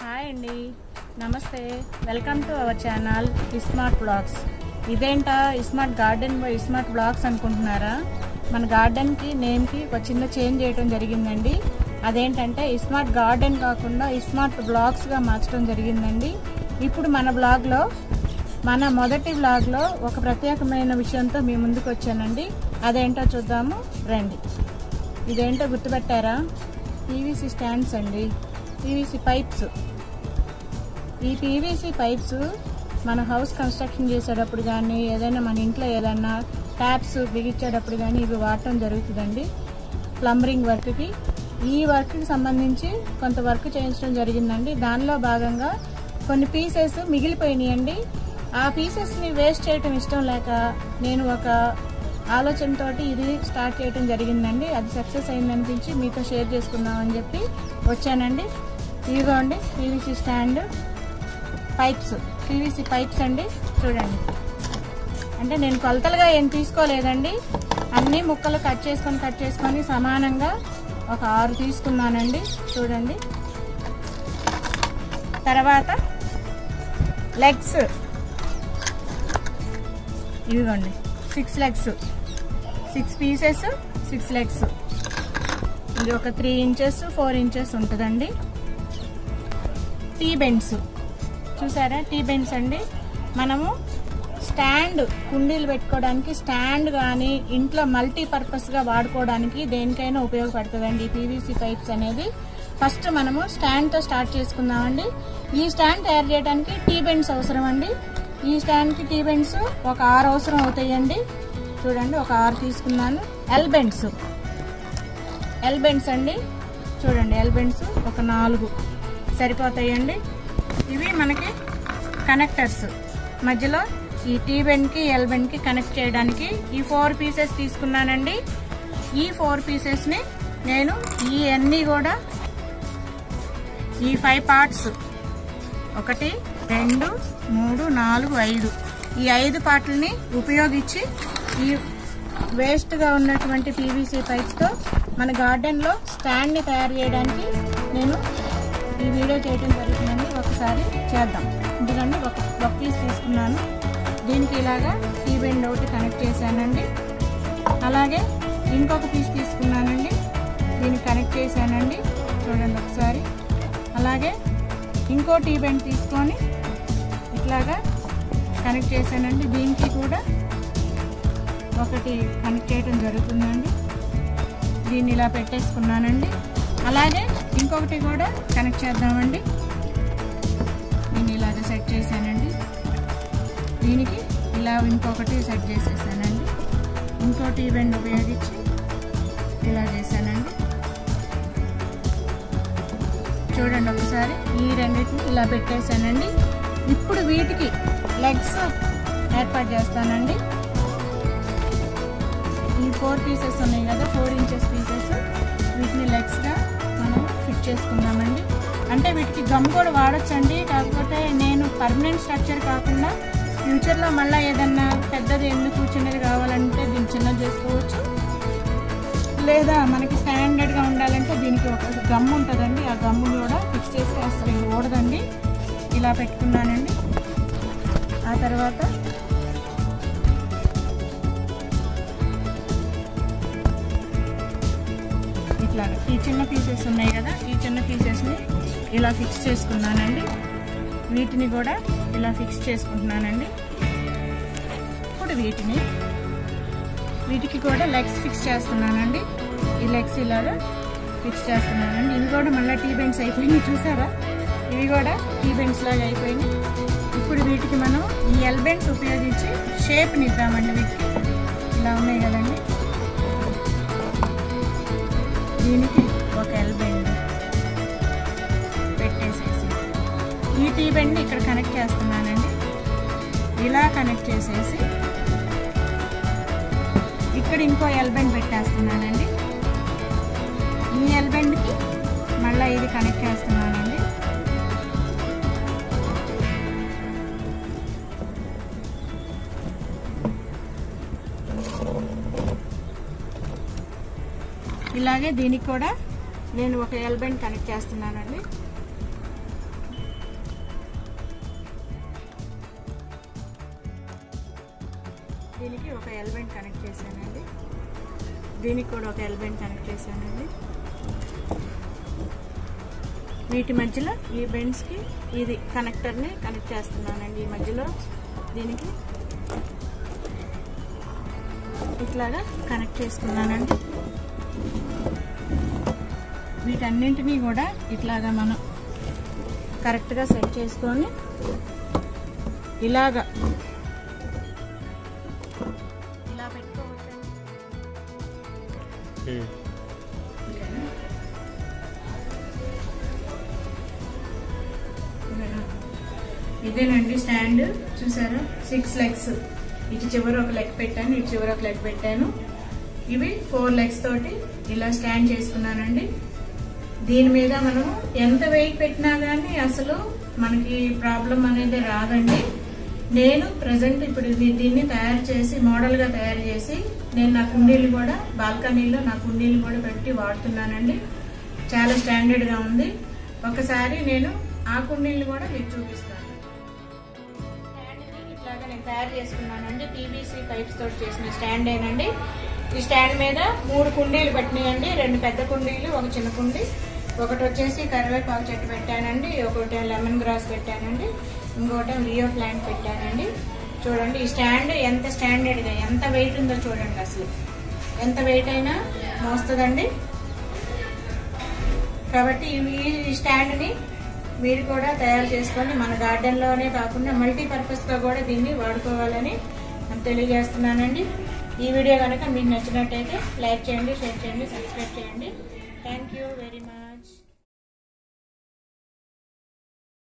hi అండి namaste welcome to our channel iSmart blogs ఇదేంటా iSmart garden by iSmart blogs అనుకుంటున్నారా మన గార్డెన్కి నేమ్కి ఒక చిన్న చేంజ్ చేయడం జరిగిందండి అదేంటంటే ఇస్మార్ట్ గార్డెన్ కాకుండా ఇస్మార్ట్ బ్లాగ్స్గా మార్చడం జరిగిందండి ఇప్పుడు మన బ్లాగ్లో మన మొదటి బ్లాగ్లో ఒక ప్రత్యేకమైన విషయంతో మీ ముందుకు వచ్చానండి అదేంటో చూద్దాము రండి ఇదేంటో గుర్తుపెట్టారా పీవీసీ స్టాండ్స్ అండి పీవీసీ పైప్స్ ఈ పీవీసీ పైప్స్ మన హౌస్ కన్స్ట్రక్షన్ చేసేటప్పుడు కానీ ఏదైనా మన ఇంట్లో ఏదైనా ట్యాప్స్ బిగించేటప్పుడు కానీ ఇవి వాడటం జరుగుతుందండి ప్లంబరింగ్ వర్క్కి ఈ వర్క్కి సంబంధించి కొంత వర్క్ చేయించడం జరిగిందండి దానిలో భాగంగా కొన్ని పీసెస్ మిగిలిపోయినాయండి ఆ పీసెస్ని వేస్ట్ చేయటం ఇష్టం లేక నేను ఒక ఆలోచనతోటి ఇది స్టార్ట్ చేయడం జరిగిందండి అది సక్సెస్ అయిందనిపించి మీతో షేర్ చేసుకుందామని చెప్పి వచ్చానండి ఇదిగోండి PVC stand pipes PVC pipes అండి చూడండి అంటే నేను కొలతలుగా ఏం తీసుకోలేదండి అన్ని ముక్కలు కట్ చేసుకొని కట్ చేసుకొని సమానంగా ఒక ఆరు తీసుకున్నానండి చూడండి తర్వాత లెగ్స్ ఇదిగోండి six legs six pieces six legs ఇది ఒక త్రీ ఇంచెస్ ఫోర్ ఇంచెస్ ఉంటుందండి టీ బెండ్స్ చూసారా టీ బెండ్స్ అండి మనము స్టాండ్ కుండీలు పెట్టుకోవడానికి స్టాండ్ కానీ ఇంట్లో మల్టీ పర్పస్గా వాడుకోవడానికి దేనికైనా ఉపయోగపడుతుందండి ఈ పీవీసీ పైప్స్ అనేది ఫస్ట్ మనము స్టాండ్తో స్టార్ట్ చేసుకుందామండి ఈ స్టాండ్ తయారు చేయడానికి టీ బెండ్స్ అవసరం అండి ఈ స్టాండ్కి టీ బెండ్స్ ఒక ఆరు అవసరం అవుతాయండి చూడండి ఒక ఆరు తీసుకున్నాను ఎల్ బెండ్స్ ఎల్ బెండ్స్ అండి చూడండి ఎల్ బెండ్స్ ఒక నాలుగు సరిపోతాయండి ఇవి మనకి కనెక్టర్స్ మధ్యలో ఈ టీ బెండ్కి ఎల్ బెండ్కి కనెక్ట్ చేయడానికి ఈ ఫోర్ పీసెస్ తీసుకున్నానండి ఈ ఫోర్ పీసెస్ని నేను ఈ అన్నీ కూడా ఈ ఫైవ్ పార్ట్స్ ఒకటి రెండు మూడు నాలుగు ఐదు ఈ ఐదు పార్ట్లని ఉపయోగించి ఈ వేస్ట్గా ఉన్నటువంటి పీవీసీ పైప్స్తో మన గార్డెన్లో స్టాండ్ని తయారు చేయడానికి నేను ఈ వీడియో చేయడం జరుగుతుందండి ఒకసారి చేద్దాం ఎందుకంటే ఒక ఒక పీస్ తీసుకున్నాను దీనికి ఇలాగా టీ బెండ్ ఒకటి కనెక్ట్ చేశానండి అలాగే ఇంకొక పీస్ తీసుకున్నానండి దీనికి కనెక్ట్ చేశానండి చూడండి ఒకసారి అలాగే ఇంకో టీ బెండ్ తీసుకొని ఇట్లాగా కనెక్ట్ చేశానండి దీనికి కూడా ఒకటి కనెక్ట్ చేయడం జరుగుతుందండి దీన్ని ఇలా పెట్టేసుకున్నానండి అలాగే ఇంకొకటి కూడా కనెక్ట్ చేద్దామండి దీన్ని ఇలాగ సెట్ చేశానండి దీనికి ఇలా ఇంకొకటి సెట్ చేసేసానండి ఇంకోటి బెండ్ ఉపయోగించి ఇలా చేశానండి చూడండి ఒకసారి ఈ రెండింటిని ఇలా పెట్టేశానండి ఇప్పుడు వీటికి లెగ్స్ ఏర్పాటు చేస్తానండి ఈ ఫోర్ పీసెస్ ఉన్నాయి కదా ఫోర్ ఇంచెస్ పీసెస్ వీటిని లెగ్స్గా మనం ఫిట్ చేసుకుందామండి అంటే వీటికి గమ్ కూడా వాడచ్చండి కాకపోతే నేను పర్మనెంట్ స్ట్రక్చర్ కాకుండా ఫ్యూచర్లో మళ్ళీ ఏదన్నా పెద్దది ఎందుకు చిన్నది కావాలంటే దీన్ని చిన్నది చేసుకోవచ్చు లేదా మనకి స్టాండర్డ్గా ఉండాలంటే దీనికి ఒక గమ్ ఉంటుందండి ఆ గమ్ము కూడా ఫిక్స్ చేస్తే అసలు ఇంక ఓడదండి ఇలా పెట్టుకున్నానండి ఆ తర్వాత ఇట్లా ఈ చిన్న పీసెస్ ఉన్నాయి కదా ఈ చిన్న పీసెస్ని ఇలా ఫిక్స్ చేసుకున్నానండి వీటిని కూడా ఇలా ఫిక్స్ చేసుకుంటున్నానండి ఇప్పుడు వీటిని వీటికి కూడా లెగ్స్ ఫిక్స్ చేస్తున్నానండి ఈ లెగ్స్ ఇలాగా ఫిక్స్ చేస్తున్నానండి ఇవి కూడా మళ్ళీ టీ బెండ్స్ అయిపోయినాయి చూసారా ఇవి కూడా టీ బెండ్స్ లాగా అయిపోయినాయి ఇప్పుడు వీటికి మనం ఈ ఎల్ బెండ్స్ ఉపయోగించి షేప్ని ఇద్దామండి వీటికి ఇలా ఉన్నాయి కదండి దీనికి ఒక ఎల్ బెండ్ పెట్టేసేసి ఈ టీ బెండ్ ఇక్కడ కనెక్ట్ చేస్తున్నానండి ఇలా కనెక్ట్ చేసేసి ఇక్కడ ఇంకో ఎల్బెండ్ పెట్టేస్తున్నానండి ఈ ఎల్బెండ్కి మళ్ళీ ఇది కనెక్ట్ చేస్తున్నానండి ఇలాగే దీనికి కూడా నేను ఒక ఎల్బెండ్ కనెక్ట్ చేస్తున్నానండి దీనికి ఒక ఎలిమెంట్ కనెక్ట్ చేశానండి దీనికి కూడా ఒక ఎలిమెంట్ కనెక్ట్ చేశానండి వీటి మధ్యలో ఈ బెండ్స్కి ఇది కనెక్టర్ని కనెక్ట్ చేస్తున్నానండి ఈ మధ్యలో దీనికి ఇట్లాగా కనెక్ట్ చేసుకున్నానండి వీటన్నింటినీ కూడా ఇట్లాగా మనం కరెక్ట్గా సెట్ చేసుకొని ఇలాగా ఇలా పెట్టుకోవచ్చండి ఇదేనండి స్టాండ్ చూసారా సిక్స్ లెగ్స్ ఇటు చివర ఒక లెగ్ పెట్టాను ఇటు చివర ఒక లెగ్ పెట్టాను ఇవి ఫోర్ లెగ్స్ తోటి ఇలా స్టాండ్ చేసుకున్నానండి దీని మీద మనము ఎంత వెయిట్ పెట్టినా కానీ అసలు మనకి ప్రాబ్లం అనేది రాదండి నేను ప్రజెంట్ ఇప్పుడు ఇది- దీన్ని తయారు చేసి మోడల్గా తయారు చేసి నేను నా కుండీలు కూడా బాల్కనీలో నా కుండీలు కూడా పెట్టి వాడుతున్నానండి చాలా స్టాండర్డ్గా ఉంది ఒకసారి నేను ఆ కుండీలు కూడా మీకు చూపిస్తాను స్టాండ్ని ఇట్లాగా నేను తయారు చేసుకున్నానండి పీవీసీ పైప్స్ తోటి చేసిన స్టాండ్ ఏనండి ఈ స్టాండ్ మీద మూడు కుండీలు పెట్టినాయండి రెండు పెద్ద కుండీలు ఒక చిన్న కుండీ ఒకటి వచ్చేసి కరివేపాకు చెట్టు పెట్టానండి ఒకటి లెమన్ గ్రాస్ పెట్టానండి ఇంకోటి లియో ప్లాంట్ పెట్టానండి చూడండి ఈ స్టాండ్ ఎంత స్టాండర్డ్గా ఎంత వెయిట్ ఉందో చూడండి అసలు ఎంత వెయిట్ అయినా మోస్తుందండి కాబట్టి ఈ- ఈ స్టాండ్ని మీరు కూడా తయారు చేసుకొని మన గార్డెన్లోనే కాకుండా మల్టీపర్పస్గా కూడా దీన్ని వాడుకోవాలని నేను తెలియజేస్తున్నానండి ఈ వీడియో కనుక మీకు నచ్చినట్టయితే లైక్ చేయండి షేర్ చేయండి సబ్స్క్రైబ్ చేయండి థ్యాంక్ యూ వెరీ మచ్